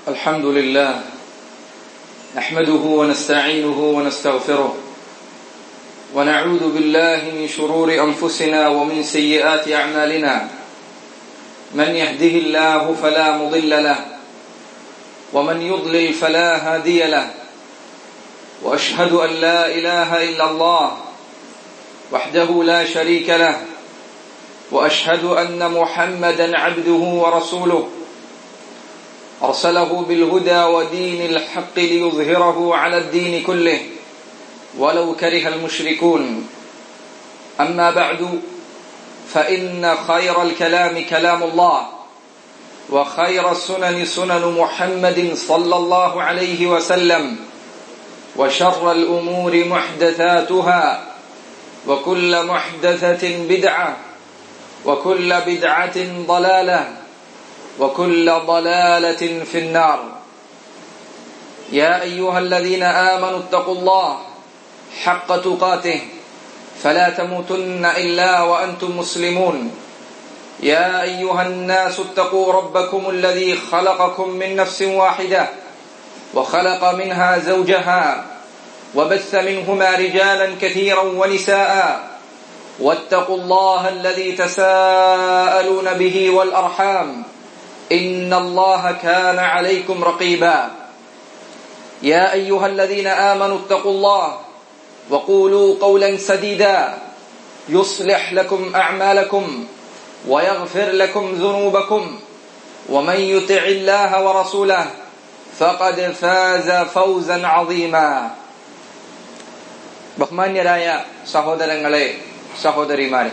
الحمد لله نحمده ونستعينه ونستغفره ونعوذ بالله من شرور انفسنا ومن سيئات اعمالنا من يهده الله فلا مضل له ومن يضلل فلا هادي له واشهد ان لا اله الا الله وحده لا شريك له واشهد ان محمدا عبده ورسوله ارسله بالهدى ودين الحق ليظهره على الدين كله ولو كره المشركون اما بعد فان خير الكلام كلام الله وخير السنن سنن محمد صلى الله عليه وسلم وشر الامور محدثاتها وكل محدثه بدعه وكل بدعه ضلاله وكل ضلاله في النار يا ايها الذين امنوا اتقوا الله حق تقاته فلا تموتن الا وانتم مسلمون يا ايها الناس اتقوا ربكم الذي خلقكم من نفس واحده وخلق منها زوجها وبث منهما رجالا كثيرا ونساء واتقوا الله الذي تساءلون به والارحام ان الله كان عليكم رقيبا يا ايها الذين امنوا اتقوا الله وقولوا قولا سديدا يصلح لكم اعمالكم ويغفر لكم ذنوبكم ومن يطع الله ورسوله فقد فاز فوزا عظيما ബഹ്മാന്യരായ സഹോദരങ്ങളെ സഹോദരിമാരെ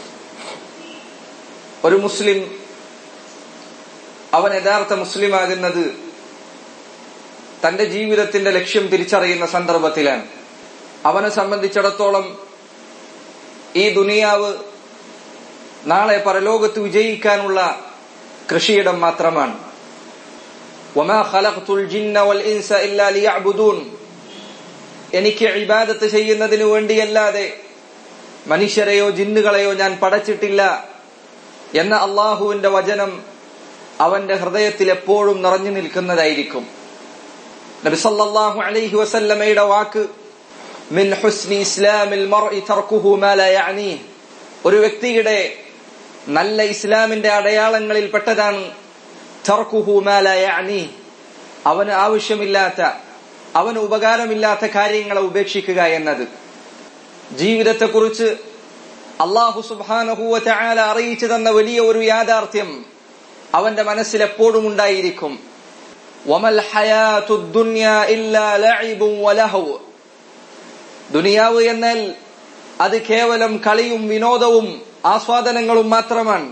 ഒരു മുസ്ലിം അവൻ യഥാർത്ഥ മുസ്ലിമാകുന്നത് തന്റെ ജീവിതത്തിന്റെ ലക്ഷ്യം തിരിച്ചറിയുന്ന സന്ദർഭത്തിലാണ് അവനെ സംബന്ധിച്ചിടത്തോളം ഈ ദുനിയാവ് നാളെ പരലോകത്ത് വിജയിക്കാനുള്ള കൃഷിയിടം മാത്രമാണ് എനിക്ക് ഇബാദത്ത് ചെയ്യുന്നതിനു വേണ്ടിയല്ലാതെ മനുഷ്യരെയോ ജിന്നുകളെയോ ഞാൻ പടച്ചിട്ടില്ല എന്ന അള്ളാഹുവിന്റെ വചനം അവന്റെ ഹൃദയത്തിൽ എപ്പോഴും നിറഞ്ഞു നിൽക്കുന്നതായിരിക്കും നബിസല്ലാഹു അലൈഹി വസല്ലമയുടെ വാക്ക് മിൻ ഹുസ്നി ഇസ്ലാമിൽ തർക്കുഹു മാ ലാ യഅനീ ഒരു വ്യക്തിയുടെ നല്ല ഇസ്ലാമിന്റെ അടയാളങ്ങളിൽ പെട്ടതാണ് തർക്കുഹു മാ ലാ യഅനീ അവന് ആവശ്യമില്ലാത്ത അവന് ഉപകാരമില്ലാത്ത കാര്യങ്ങളെ ഉപേക്ഷിക്കുക എന്നത് ജീവിതത്തെക്കുറിച്ച് അള്ളാഹു സുബാനഹുവ ചായാല അറിയിച്ചു തന്ന വലിയ ഒരു യാഥാർത്ഥ്യം അവന്റെ മനസ്സിൽ എപ്പോഴും ഉണ്ടായിരിക്കും ദുനിയാവ് എന്നാൽ അത് കേവലം കളിയും വിനോദവും ആസ്വാദനങ്ങളും മാത്രമാണ്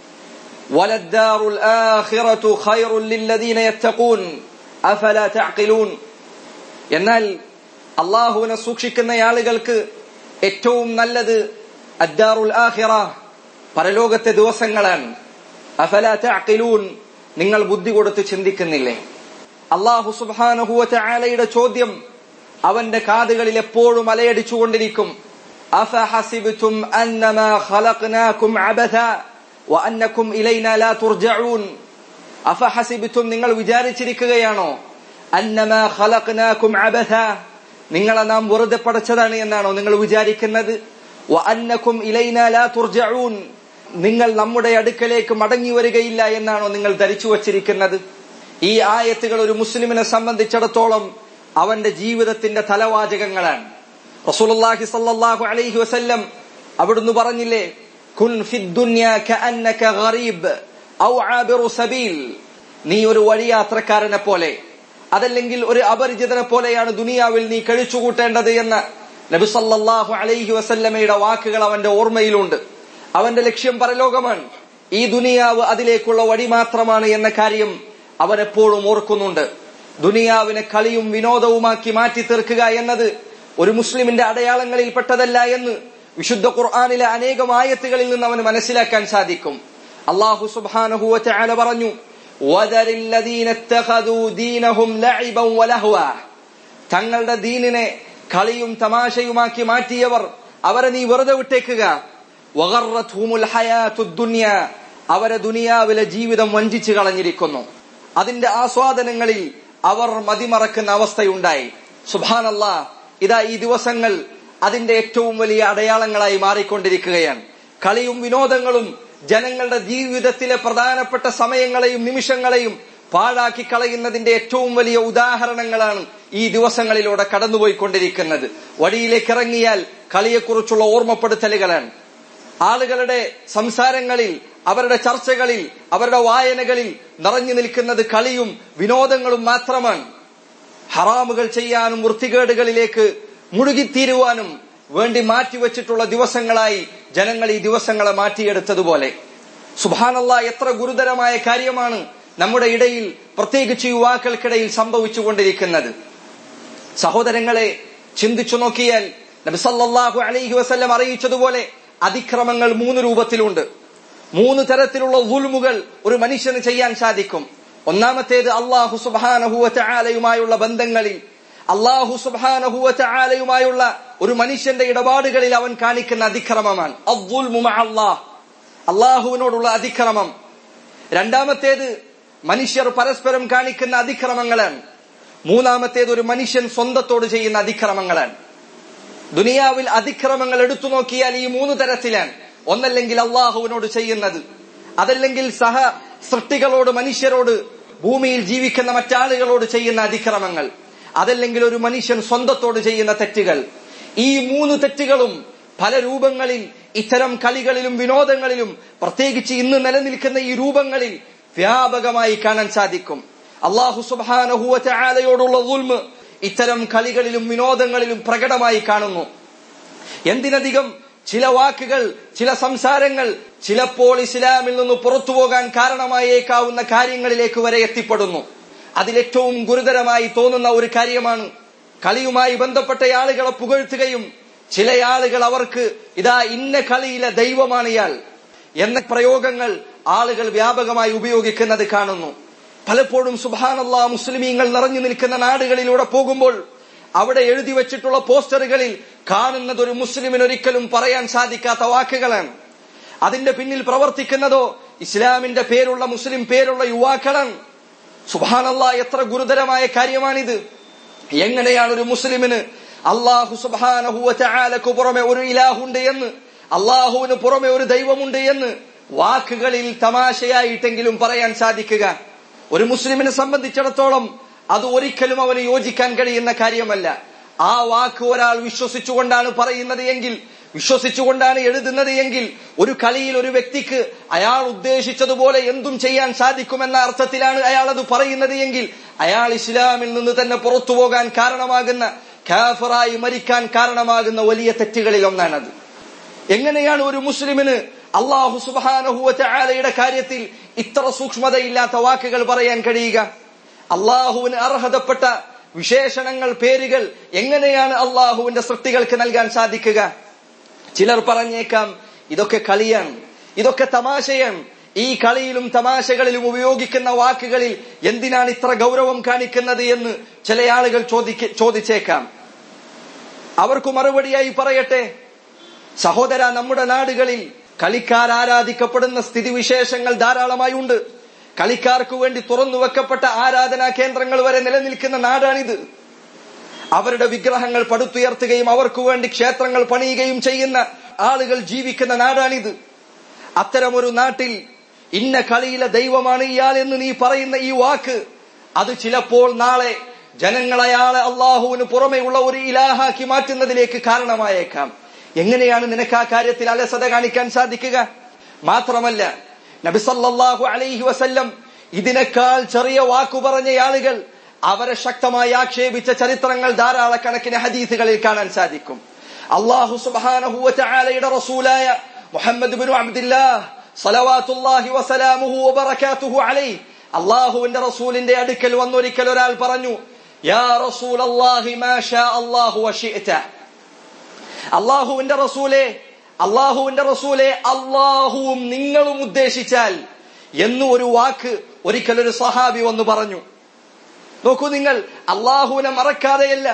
എന്നാൽ അള്ളാഹുവിനെ സൂക്ഷിക്കുന്ന ആളുകൾക്ക് ഏറ്റവും നല്ലത് അദ്ദാറുൽ ആഹിറ പരലോകത്തെ ദിവസങ്ങളാണ് അഫല തഅഖിലൂൻ നിങ്ങൾ ബുദ്ധി കൊടുത്ത് ചിന്തിക്കുന്നില്ലേ അള്ളാഹു സുബ്ഹാനഹുവ തആലയുടെ ചോദ്യം അവന്റെ കാതുകളിൽ എപ്പോഴും അലയടിച്ചുകൊണ്ടിരിക്കും അഫഹസിബ്തും അന്നമാ ഖലഖനാകും അബഥ വഅന്നകും ഇലൈനാ ലാ തുർജഊൻ അഫഹസിബ്തും നിങ്ങൾ വിചാരിച്ചിരിക്കുകയാണോ അന്നമാ ഖലഖനാകും അബഥ നിങ്ങളെ നാം വെറുതെ പടച്ചതാണ് എന്നാണോ നിങ്ങൾ വിചാരിക്കുന്നത് വഅന്നകും ഇലൈനാ ലാ തുർജഊൻ നിങ്ങൾ നമ്മുടെ അടുക്കലേക്ക് മടങ്ങി വരികയില്ല എന്നാണോ നിങ്ങൾ ധരിച്ചു വച്ചിരിക്കുന്നത് ഈ ആയത്തുകൾ ഒരു മുസ്ലിമിനെ സംബന്ധിച്ചിടത്തോളം അവന്റെ ജീവിതത്തിന്റെ തലവാചകങ്ങളാണ് റസൂലുള്ളാഹി സല്ലല്ലാഹു അലൈഹി വസല്ലം അവിടുന്ന് പറഞ്ഞില്ലേ കുൻ ഫിദ്ദുന്യ കഅന്നക ഗറീബ് ഔ ആബിറു സബീൽ നീ ഒരു വഴിയാത്രക്കാരനെ പോലെ അതല്ലെങ്കിൽ ഒരു അപരിചിതനെ പോലെയാണ് ദുനിയാവിൽ നീ കഴിച്ചുകൂട്ടേണ്ടത് എന്ന് നബി സല്ലല്ലാഹു അലൈഹി വസല്ലമയുടെ വാക്കുകൾ അവന്റെ ഓർമ്മയിലുണ്ട് അവന്റെ ലക്ഷ്യം പരലോകമാണ് ഈ ദുനിയാവ് അതിലേക്കുള്ള വഴി മാത്രമാണ് എന്ന കാര്യം അവൻ എപ്പോഴും ഓർക്കുന്നുണ്ട് ദുനിയാവിനെ കളിയും വിനോദവുമാക്കി മാറ്റി തീർക്കുക എന്നത് ഒരു മുസ്ലിമിന്റെ അടയാളങ്ങളിൽ പെട്ടതല്ല എന്ന് വിശുദ്ധ ഖുർആാനിലെ അനേകം ആയത്തുകളിൽ നിന്ന് അവന് മനസ്സിലാക്കാൻ സാധിക്കും അള്ളാഹു സുബാനഹുവ ചാല പറഞ്ഞു തങ്ങളുടെ ദീനിനെ കളിയും തമാശയുമാക്കി മാറ്റിയവർ അവരെ നീ വെറുതെ വിട്ടേക്കുക വഗറത്ഹുമുൽ ഹയാത്തുദ് ദുനിയ അവരെ ദുനിയാവിലെ ജീവിതം വഞ്ചിച്ചു കളഞ്ഞിരിക്കുന്നു അതിന്റെ ആസ്വാദനങ്ങളിൽ അവർ മതിമറക്കുന്ന അവസ്ഥയുണ്ടായി സുബാനല്ല ഇതാ ഈ ദിവസങ്ങൾ അതിന്റെ ഏറ്റവും വലിയ അടയാളങ്ങളായി മാറിക്കൊണ്ടിരിക്കുകയാണ് കളിയും വിനോദങ്ങളും ജനങ്ങളുടെ ജീവിതത്തിലെ പ്രധാനപ്പെട്ട സമയങ്ങളെയും നിമിഷങ്ങളെയും പാഴാക്കി കളയുന്നതിന്റെ ഏറ്റവും വലിയ ഉദാഹരണങ്ങളാണ് ഈ ദിവസങ്ങളിലൂടെ കടന്നുപോയിക്കൊണ്ടിരിക്കുന്നത് വഴിയിലേക്ക് ഇറങ്ങിയാൽ കളിയെക്കുറിച്ചുള്ള ഓർമ്മപ്പെടുത്തലുകളാണ് ആളുകളുടെ സംസാരങ്ങളിൽ അവരുടെ ചർച്ചകളിൽ അവരുടെ വായനകളിൽ നിറഞ്ഞു നിൽക്കുന്നത് കളിയും വിനോദങ്ങളും മാത്രമാണ് ഹറാമുകൾ ചെയ്യാനും വൃത്തികേടുകളിലേക്ക് മുഴുകിത്തീരുവാനും വേണ്ടി മാറ്റിവെച്ചിട്ടുള്ള ദിവസങ്ങളായി ജനങ്ങൾ ഈ ദിവസങ്ങളെ മാറ്റിയെടുത്തതുപോലെ സുബാനല്ല എത്ര ഗുരുതരമായ കാര്യമാണ് നമ്മുടെ ഇടയിൽ പ്രത്യേകിച്ച് യുവാക്കൾക്കിടയിൽ സംഭവിച്ചുകൊണ്ടിരിക്കുന്നത് സഹോദരങ്ങളെ ചിന്തിച്ചു നോക്കിയാൽ നബിസല്ലാഹു അലൈഹി വസല്ലം അറിയിച്ചതുപോലെ അതിക്രമങ്ങൾ മൂന്ന് രൂപത്തിലുണ്ട് മൂന്ന് തരത്തിലുള്ള ഉൽമുകൾ ഒരു മനുഷ്യന് ചെയ്യാൻ സാധിക്കും ഒന്നാമത്തേത് അള്ളാഹു സുബാനഹുവലയുമായുള്ള ബന്ധങ്ങളിൽ അള്ളാഹു സുബാനഹുവലയുമായുള്ള ഒരു മനുഷ്യന്റെ ഇടപാടുകളിൽ അവൻ കാണിക്കുന്ന അതിക്രമമാണ് അള്ളാഹ് അള്ളാഹുവിനോടുള്ള അതിക്രമം രണ്ടാമത്തേത് മനുഷ്യർ പരസ്പരം കാണിക്കുന്ന അതിക്രമങ്ങളാണ് മൂന്നാമത്തേത് ഒരു മനുഷ്യൻ സ്വന്തത്തോട് ചെയ്യുന്ന അതിക്രമങ്ങളാണ് ദുനിയാവിൽ അതിക്രമങ്ങൾ എടുത്തു നോക്കിയാൽ ഈ മൂന്ന് തരത്തിലാണ് ഒന്നല്ലെങ്കിൽ അള്ളാഹുവിനോട് ചെയ്യുന്നത് അതല്ലെങ്കിൽ സഹ സൃഷ്ടികളോട് മനുഷ്യരോട് ഭൂമിയിൽ ജീവിക്കുന്ന മറ്റാളുകളോട് ചെയ്യുന്ന അതിക്രമങ്ങൾ അതല്ലെങ്കിൽ ഒരു മനുഷ്യൻ സ്വന്തത്തോട് ചെയ്യുന്ന തെറ്റുകൾ ഈ മൂന്ന് തെറ്റുകളും പല രൂപങ്ങളിൽ ഇത്തരം കളികളിലും വിനോദങ്ങളിലും പ്രത്യേകിച്ച് ഇന്ന് നിലനിൽക്കുന്ന ഈ രൂപങ്ങളിൽ വ്യാപകമായി കാണാൻ സാധിക്കും അള്ളാഹു സുബാനഹുവലയോടുള്ള ഉൽമ് ഇത്തരം കളികളിലും വിനോദങ്ങളിലും പ്രകടമായി കാണുന്നു എന്തിനധികം ചില വാക്കുകൾ ചില സംസാരങ്ങൾ ചിലപ്പോൾ ഇസ്ലാമിൽ നിന്ന് പുറത്തു പോകാൻ കാരണമായേക്കാവുന്ന കാര്യങ്ങളിലേക്ക് വരെ എത്തിപ്പെടുന്നു അതിലേറ്റവും ഗുരുതരമായി തോന്നുന്ന ഒരു കാര്യമാണ് കളിയുമായി ബന്ധപ്പെട്ട ആളുകളെ പുകഴ്ത്തുകയും ചില ആളുകൾ അവർക്ക് ഇതാ ഇന്ന കളിയിലെ ദൈവമാണ് ഇയാൾ എന്ന പ്രയോഗങ്ങൾ ആളുകൾ വ്യാപകമായി ഉപയോഗിക്കുന്നത് കാണുന്നു പലപ്പോഴും സുബാനല്ല മുസ്ലിമീങ്ങൾ നിറഞ്ഞു നിൽക്കുന്ന നാടുകളിലൂടെ പോകുമ്പോൾ അവിടെ എഴുതി വെച്ചിട്ടുള്ള പോസ്റ്ററുകളിൽ കാണുന്നത് ഒരു മുസ്ലിമിന് ഒരിക്കലും പറയാൻ സാധിക്കാത്ത വാക്കുകളാണ് അതിന്റെ പിന്നിൽ പ്രവർത്തിക്കുന്നതോ ഇസ്ലാമിന്റെ പേരുള്ള മുസ്ലിം പേരുള്ള യുവാക്കളാണ് സുബാനല്ല എത്ര ഗുരുതരമായ കാര്യമാണിത് എങ്ങനെയാണ് ഒരു മുസ്ലിമിന് അള്ളാഹു സുബാനഹുവലക്ക് പുറമെ ഒരു ഇലാഹുണ്ട് എന്ന് അള്ളാഹുവിന് പുറമെ ഒരു ദൈവമുണ്ട് എന്ന് വാക്കുകളിൽ തമാശയായിട്ടെങ്കിലും പറയാൻ സാധിക്കുക ഒരു മുസ്ലിമിനെ സംബന്ധിച്ചിടത്തോളം അത് ഒരിക്കലും അവന് യോജിക്കാൻ കഴിയുന്ന കാര്യമല്ല ആ വാക്ക് ഒരാൾ വിശ്വസിച്ചുകൊണ്ടാണ് പറയുന്നത് എങ്കിൽ വിശ്വസിച്ചുകൊണ്ടാണ് എഴുതുന്നത് എങ്കിൽ ഒരു കളിയിൽ ഒരു വ്യക്തിക്ക് അയാൾ ഉദ്ദേശിച്ചതുപോലെ എന്തും ചെയ്യാൻ സാധിക്കുമെന്ന അർത്ഥത്തിലാണ് അയാൾ അത് പറയുന്നത് എങ്കിൽ അയാൾ ഇസ്ലാമിൽ നിന്ന് തന്നെ പുറത്തു പോകാൻ കാരണമാകുന്ന കാഫറായി മരിക്കാൻ കാരണമാകുന്ന വലിയ തെറ്റുകളിൽ ഒന്നാണത് എങ്ങനെയാണ് ഒരു മുസ്ലിമിന് അള്ളാഹു സുബാനഹുവലയുടെ കാര്യത്തിൽ ഇത്ര സൂക്ഷ്മതയില്ലാത്ത വാക്കുകൾ പറയാൻ കഴിയുക അള്ളാഹുവിന് അർഹതപ്പെട്ട വിശേഷണങ്ങൾ പേരുകൾ എങ്ങനെയാണ് അള്ളാഹുവിന്റെ സൃഷ്ടികൾക്ക് നൽകാൻ സാധിക്കുക ചിലർ പറഞ്ഞേക്കാം ഇതൊക്കെ കളിയാണ് ഇതൊക്കെ തമാശയാണ് ഈ കളിയിലും തമാശകളിലും ഉപയോഗിക്കുന്ന വാക്കുകളിൽ എന്തിനാണ് ഇത്ര ഗൗരവം കാണിക്കുന്നത് എന്ന് ചില ആളുകൾ ചോദിക്ക ചോദിച്ചേക്കാം അവർക്ക് മറുപടിയായി പറയട്ടെ സഹോദര നമ്മുടെ നാടുകളിൽ കളിക്കാർ ആരാധിക്കപ്പെടുന്ന സ്ഥിതിവിശേഷങ്ങൾ ധാരാളമായി ഉണ്ട് കളിക്കാർക്ക് വേണ്ടി തുറന്നു വെക്കപ്പെട്ട ആരാധനാ കേന്ദ്രങ്ങൾ വരെ നിലനിൽക്കുന്ന നാടാണിത് അവരുടെ വിഗ്രഹങ്ങൾ പടുത്തുയർത്തുകയും അവർക്ക് വേണ്ടി ക്ഷേത്രങ്ങൾ പണിയുകയും ചെയ്യുന്ന ആളുകൾ ജീവിക്കുന്ന നാടാണിത് അത്തരമൊരു നാട്ടിൽ ഇന്ന കളിയിലെ ദൈവമാണ് ഇയാൾ എന്ന് നീ പറയുന്ന ഈ വാക്ക് അത് ചിലപ്പോൾ നാളെ ജനങ്ങൾ അയാളെ അള്ളാഹുവിന് പുറമെയുള്ള ഒരു ഇലാഹാക്കി മാറ്റുന്നതിലേക്ക് കാരണമായേക്കാം എങ്ങനെയാണ് നിനക്ക് ആ കാര്യത്തിൽ അലസത കാണിക്കാൻ സാധിക്കുക മാത്രമല്ല നബിസല്ലാഹു അലൈഹി വസല്ലം ഇതിനേക്കാൾ ചെറിയ വാക്കു പറഞ്ഞ ആളുകൾ അവരെ ശക്തമായി ആക്ഷേപിച്ച ചരിത്രങ്ങൾ ധാരാളക്കണക്കിന് ഹദീസുകളിൽ കാണാൻ സാധിക്കും അള്ളാഹു സുബാനഹുവലയുടെ റസൂലായ മുഹമ്മദ് ബിൻ അബ്ദുല്ലാഹ് സലവാത്തുല്ലാഹി വസലാമുഹു വബറകാതുഹു അലൈഹി അള്ളാഹുവിന്റെ റസൂലിന്റെ അടുക്കൽ വന്നൊരിക്കൽ ഒരാൾ പറഞ്ഞു യാ റസൂൽ അല്ലാഹി മാ ഷാ അല്ലാഹു വശിഅത അള്ളാഹുവിന്റെ റസൂലെ അള്ളാഹുവിന്റെ റസൂലെ അള്ളാഹുവും നിങ്ങളും ഉദ്ദേശിച്ചാൽ എന്ന് ഒരു വാക്ക് ഒരിക്കൽ ഒരു സഹാബി വന്ന് പറഞ്ഞു നോക്കൂ നിങ്ങൾ അള്ളാഹുവിനെ മറക്കാതെയല്ല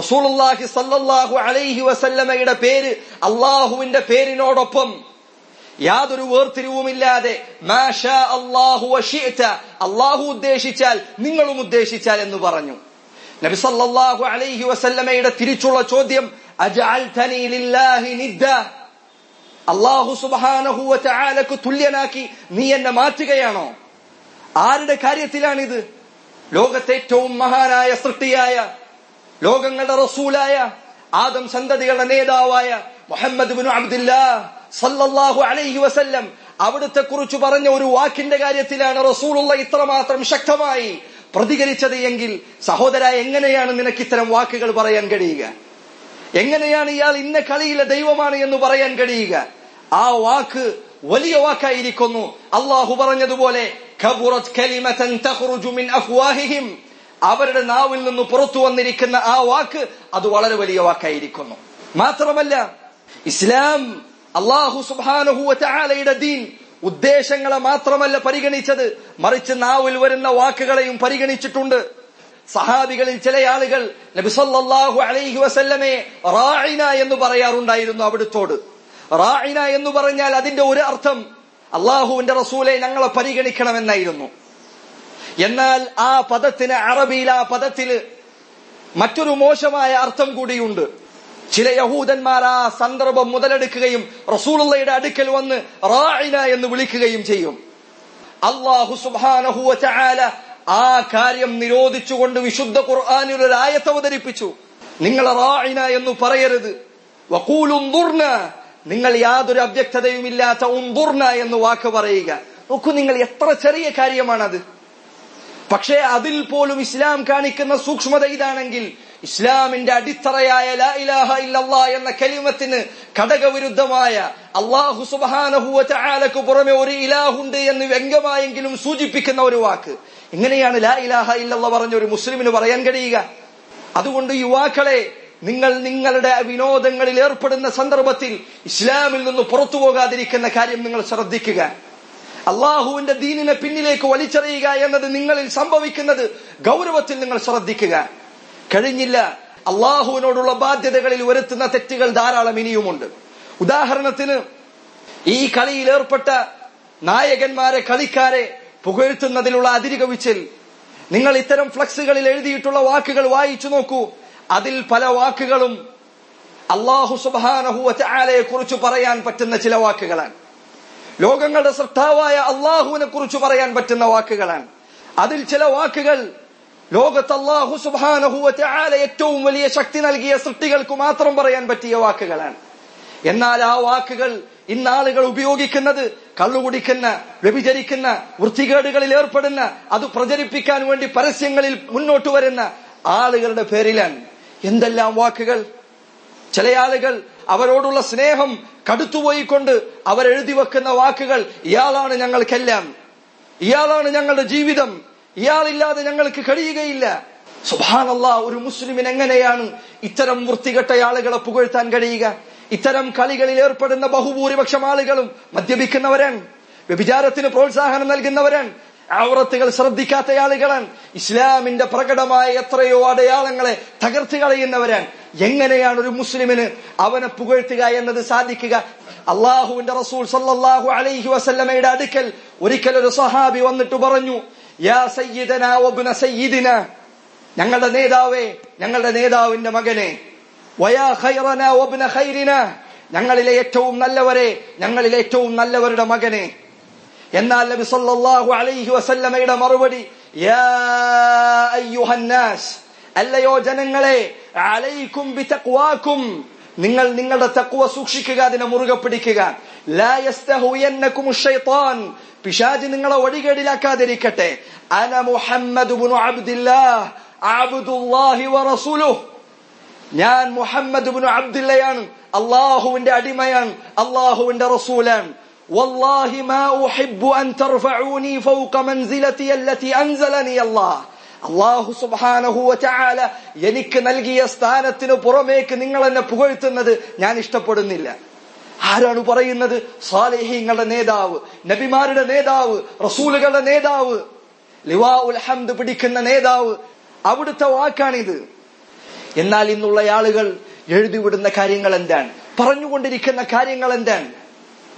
റസൂലുള്ളാഹി സല്ലല്ലാഹു അലൈഹി വസല്ലമയുടെ പേര് അള്ളാഹുവിന്റെ പേരിനോടൊപ്പം യാതൊരു വേർതിരിവുമില്ലാതെ മാഷാ അല്ലാഹു വശിഅത അള്ളാഹു ഉദ്ദേശിച്ചാൽ നിങ്ങളും ഉദ്ദേശിച്ചാൽ എന്ന് പറഞ്ഞു നബി സല്ലല്ലാഹു അലൈഹി വസല്ലമയുടെ തിരിച്ചുള്ള ചോദ്യം അജഅൽതനി ലില്ലാഹി നിദ്ദ അള്ളാഹു സുബ്ഹാനഹു വതആലക്ക് തുല്യനാക്കി നീ എന്നെ മാറ്റുകയാണോ ആരുടെ കാര്യത്തിലാണിത് ലോകത്തെ ഏറ്റവും മഹാനായ സൃഷ്ടിയായ ലോകങ്ങളുടെ റസൂലായ ആദം സന്തതികളുടെ നേതാവായ മുഹമ്മദ് ബിൻ അബ്ദുല്ലാ സല്ലല്ലാഹു അലൈഹി വസല്ലം അവിടുത്തെ കുറിച്ച് പറഞ്ഞ ഒരു വാക്കിന്റെ കാര്യത്തിലാണ് റസൂലുള്ള ഇത്രമാത്രം ശക്തമായി പ്രതികരിച്ചത് എങ്കിൽ സഹോദര എങ്ങനെയാണ് നിനക്ക് ഇത്തരം വാക്കുകൾ പറയാൻ കഴിയുക എങ്ങനെയാണ് ഇയാൾ ഇന്ന കളിയിലെ ദൈവമാണ് എന്ന് പറയാൻ കഴിയുക ആ വാക്ക് വലിയ വാക്കായിരിക്കുന്നു അള്ളാഹു പറഞ്ഞതുപോലെ കബുറത് കലിമതൻ തഖ്റുജു മിൻ അഫ്വാഹിഹിം അവരുടെ നാവിൽ നിന്ന് പുറത്തു വന്നിരിക്കുന്ന ആ വാക്ക് അത് വളരെ വലിയ വാക്കായിരിക്കുന്നു മാത്രമല്ല ഇസ്ലാം അള്ളാഹു സുബ്ഹാനഹു വതആലയുടെ ദീൻ ഉദ്ദേശങ്ങളെ മാത്രമല്ല പരിഗണിച്ചത് മറിച്ച് നാവിൽ വരുന്ന വാക്കുകളെയും പരിഗണിച്ചിട്ടുണ്ട് സഹാബികളിൽ ചില ആളുകൾ നബി സല്ലല്ലാഹു അലൈഹി വസല്ലമയെ റായിന എന്ന് പറയാറുണ്ടായിരുന്നു അവിടുത്തോട് റായിന എന്ന് പറഞ്ഞാൽ അതിന്റെ ഒരു അർത്ഥം അള്ളാഹുവിന്റെ റസൂലെ ഞങ്ങളെ പരിഗണിക്കണമെന്നായിരുന്നു എന്നാൽ ആ പദത്തിന് അറബിയിൽ ആ പദത്തില് മറ്റൊരു മോശമായ അർത്ഥം കൂടിയുണ്ട് ചില യഹൂദന്മാർ ആ സന്ദർഭം മുതലെടുക്കുകയും റസൂലുള്ളയുടെ അടുക്കൽ വന്ന് റായിന എന്ന് വിളിക്കുകയും ചെയ്യും അള്ളാഹു സുബാനഹുവ ചായാല ആ കാര്യം നിരോധിച്ചുകൊണ്ട് വിശുദ്ധ ഖുർആാനിൽ ഒരു ആയത്ത് അവതരിപ്പിച്ചു നിങ്ങൾ റായിന എന്ന് പറയരുത് വക്കൂലുന്തുർന നിങ്ങൾ യാതൊരു അവ്യക്തതയുമില്ലാത്ത ഉന്തുർന എന്ന് വാക്ക് പറയുക നോക്കൂ നിങ്ങൾ എത്ര ചെറിയ കാര്യമാണത് പക്ഷേ അതിൽ പോലും ഇസ്ലാം കാണിക്കുന്ന സൂക്ഷ്മത ഇതാണെങ്കിൽ ഇസ്ലാമിന്റെ അടിത്തറയായ ലാ ഇലാഹ ഇല്ലല്ലാ എന്ന കലിമത്തിന് ഘടകവിരുദ്ധമായ അള്ളാഹു സുബാനഹുവ ചാലക്ക് പുറമെ ഒരു ഇലാഹുണ്ട് എന്ന് വ്യംഗമായെങ്കിലും സൂചിപ്പിക്കുന്ന ഒരു വാക്ക് എങ്ങനെയാണ് ലാ ഇലാഹ ഇല്ലല്ല പറഞ്ഞ ഒരു മുസ്ലിമിന് പറയാൻ കഴിയുക അതുകൊണ്ട് യുവാക്കളെ നിങ്ങൾ നിങ്ങളുടെ വിനോദങ്ങളിൽ ഏർപ്പെടുന്ന സന്ദർഭത്തിൽ ഇസ്ലാമിൽ നിന്ന് പുറത്തു പോകാതിരിക്കുന്ന കാര്യം നിങ്ങൾ ശ്രദ്ധിക്കുക അള്ളാഹുവിന്റെ ദീനിനെ പിന്നിലേക്ക് വലിച്ചെറിയുക എന്നത് നിങ്ങളിൽ സംഭവിക്കുന്നത് ഗൗരവത്തിൽ നിങ്ങൾ ശ്രദ്ധിക്കുക കഴിഞ്ഞില്ല അള്ളാഹുവിനോടുള്ള ബാധ്യതകളിൽ വരുത്തുന്ന തെറ്റുകൾ ധാരാളം ഇനിയുമുണ്ട് ഉദാഹരണത്തിന് ഈ കളിയിൽ ഏർപ്പെട്ട നായകന്മാരെ കളിക്കാരെ പുകഴ്ത്തുന്നതിലുള്ള അതിരുകവിച്ചിൽ നിങ്ങൾ ഇത്തരം ഫ്ലക്സുകളിൽ എഴുതിയിട്ടുള്ള വാക്കുകൾ വായിച്ചു നോക്കൂ അതിൽ പല വാക്കുകളും അള്ളാഹു സുബാനഹുവലയെ കുറിച്ച് പറയാൻ പറ്റുന്ന ചില വാക്കുകളാണ് ലോകങ്ങളുടെ സൃഷ്ടാവായ അള്ളാഹുവിനെ കുറിച്ച് പറയാൻ പറ്റുന്ന വാക്കുകളാണ് അതിൽ ചില വാക്കുകൾ ലോകത്ത് അള്ളാഹു സുബാനഹുവല ഏറ്റവും വലിയ ശക്തി നൽകിയ സൃഷ്ടികൾക്ക് മാത്രം പറയാൻ പറ്റിയ വാക്കുകളാണ് എന്നാൽ ആ വാക്കുകൾ ഇന്നാളുകൾ ഉപയോഗിക്കുന്നത് കള്ളുകുടിക്കുന്ന വ്യഭിചരിക്കുന്ന വൃത്തികേടുകളിൽ ഏർപ്പെടുന്ന അത് പ്രചരിപ്പിക്കാൻ വേണ്ടി പരസ്യങ്ങളിൽ മുന്നോട്ട് വരുന്ന ആളുകളുടെ പേരിലാണ് എന്തെല്ലാം വാക്കുകൾ ചില ആളുകൾ അവരോടുള്ള സ്നേഹം കടുത്തുപോയിക്കൊണ്ട് അവരെഴുതി വെക്കുന്ന വാക്കുകൾ ഇയാളാണ് ഞങ്ങൾക്കെല്ലാം ഇയാളാണ് ഞങ്ങളുടെ ജീവിതം ഇയാളില്ലാതെ ഞങ്ങൾക്ക് കഴിയുകയില്ല സുഭാനല്ല ഒരു മുസ്ലിമിന് എങ്ങനെയാണ് ഇത്തരം വൃത്തികെട്ട ആളുകളെ പുകഴ്ത്താൻ കഴിയുക ഇത്തരം കളികളിൽ ഏർപ്പെടുന്ന ബഹുഭൂരിപക്ഷം ആളുകളും മദ്യപിക്കുന്നവരാണ് വ്യഭിചാരത്തിന് പ്രോത്സാഹനം നൽകുന്നവരാണ് ഔറത്തുകൾ ശ്രദ്ധിക്കാത്ത ആളുകളാണ് ഇസ്ലാമിന്റെ പ്രകടമായ എത്രയോ അടയാളങ്ങളെ തകർത്ത് കളയുന്നവരാണ് എങ്ങനെയാണ് ഒരു മുസ്ലിമിന് അവനെ പുകഴ്ത്തുക എന്നത് സാധിക്കുക അള്ളാഹുവിന്റെ റസൂൽ സല്ലല്ലാഹു അലൈഹി വസല്ലമയുടെ അടുക്കൽ ഒരിക്കൽ ഒരു സഹാബി വന്നിട്ട് പറഞ്ഞു യാ സയ്യിദന വബ്ന സയ്യിദിന ഞങ്ങളുടെ നേതാവേ ഞങ്ങളുടെ നേതാവിന്റെ മകനെ വയാ ഖൈറന വബ്ന ഖൈരിന ഞങ്ങളിലെ ഏറ്റവും നല്ലവരെ ഞങ്ങളിലെ ഏറ്റവും നല്ലവരുടെ മകനെ എന്നാൽ നബി സല്ലല്ലാഹു അലൈഹി വസല്ലമയുടെ മറുപടി യാ അയ്യുഹന്നാസ് അല്ലയോ ജനങ്ങളെ അലൈക്കും ബിതഖ്വാക്കും നിങ്ങൾ നിങ്ങളുടെ തക്വ സൂക്ഷിക്കുക അതിനെ മുറുകെ പിടിക്കുക ലാ യസ്തഹുയന്നകും ശൈത്താൻ പിശാച് നിങ്ങളെ വഴികേടിലാക്കാതിരിക്കട്ടെ അന മുഹമ്മദ് ഇബ്നു അബ്ദുല്ലാഹ് അബ്ദുല്ലാഹി വറസൂലുഹു ഞാൻ മുഹമ്മദ് ഇബ്നു അബ്ദുല്ലയാണ് അള്ളാഹുവിന്റെ അടിമയാണ് അള്ളാഹുവിന്റെ റസൂലാണ് والله ما أحب أن ترفعوني فوق منزلتي التي أنزلني الله അള്ളാഹു സുബാനഹു ചാല എനിക്ക് നൽകിയ സ്ഥാനത്തിന് പുറമേക്ക് നിങ്ങൾ എന്നെ പുകഴ്ത്തുന്നത് ഞാൻ ഇഷ്ടപ്പെടുന്നില്ല ആരാണ് പറയുന്നത് സാലേഹിങ്ങളുടെ നേതാവ് നബിമാരുടെ നേതാവ് റസൂലുകളുടെ നേതാവ് ലിവാ ഉൽ ഹംദ് പിടിക്കുന്ന നേതാവ് അവിടുത്തെ വാക്കാണിത് എന്നാൽ ഇന്നുള്ള ആളുകൾ എഴുതിവിടുന്ന കാര്യങ്ങൾ എന്താണ് പറഞ്ഞുകൊണ്ടിരിക്കുന്ന കാര്യങ്ങൾ എന്താണ്